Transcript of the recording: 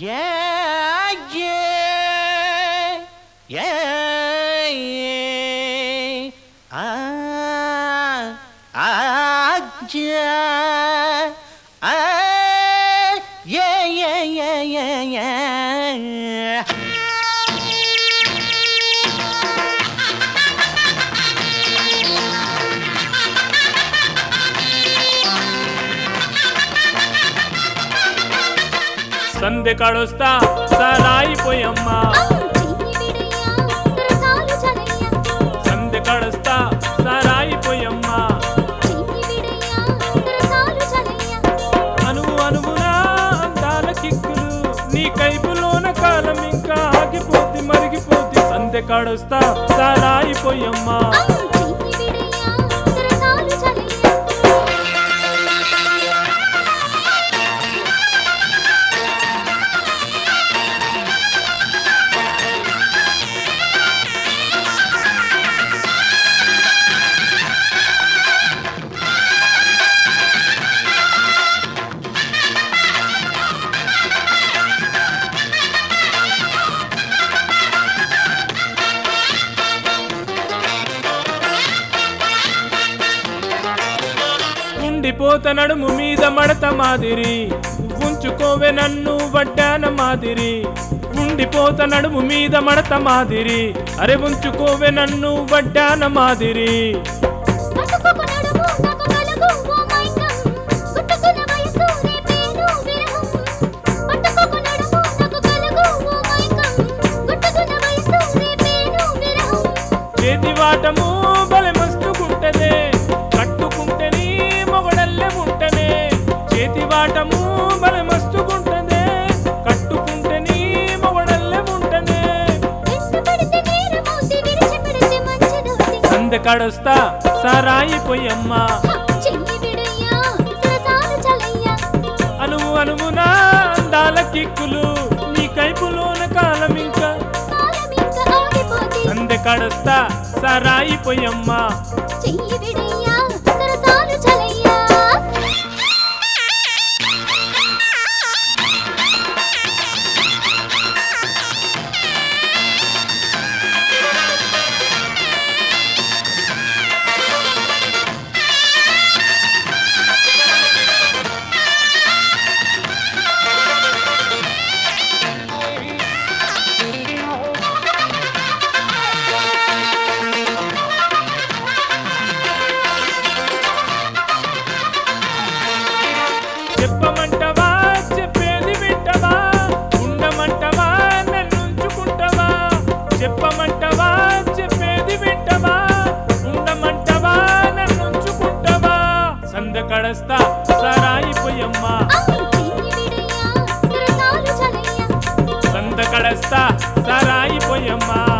Yeah, yeah, yeah, yeah. Ah, ah, yeah. Ah, yeah, yeah, yeah, yeah, yeah. సందె కాడొస్తా సారాయిపోయమ్మా సందె కాడొస్తా సారాయిపోయమ్మా అను అనువునా అందాల కిక్కులు నీ కైపులోన కాలం ఇంకా ఆగిపోద్ది మరిగిపోద్ది సందె కాడొస్తా సారాయిపోయమ్మా ఉండిపోత నడుము మీద మడత మాదిరి ఉంచుకోవే నన్ను వడ్డాన మాదిరి ఉండిపోత నడుము మీద మడత మాదిరి అరే ఉంచుకోవే నన్ను వడ్డాన మాదిరి చేతి వాటము బలె మస్తుకుంటదే కట్టుకుంటే నీ మొగడల్లే ఉంటనే చేతి వాటము బలె మస్తుకుంటదే కట్టుకుంటే నీ మొగడల్లే ఉంటనే సందకాడొస్తా సారాయిపోయమ్మా అనువు అనువునా అందాల కిక్కులు నీ కైపులోన కాలం ఇంకా సందకాడొస్తా సారాయిపోయమ్మా చెయ్యి విడయ్యా సరసాలు చలయ్యా చెప్పమంటవా చెప్పేది వింటవా ఉండమంటవా నన్నుంచుకుంటవా చెప్పమంటవా చెప్పేది వింటవా ఉండమంటవా నన్నుంచుకుంటవా సందకడస్తా సారాయిపోయమ్మా సందకడస్తా సారాయిపోయమ్మా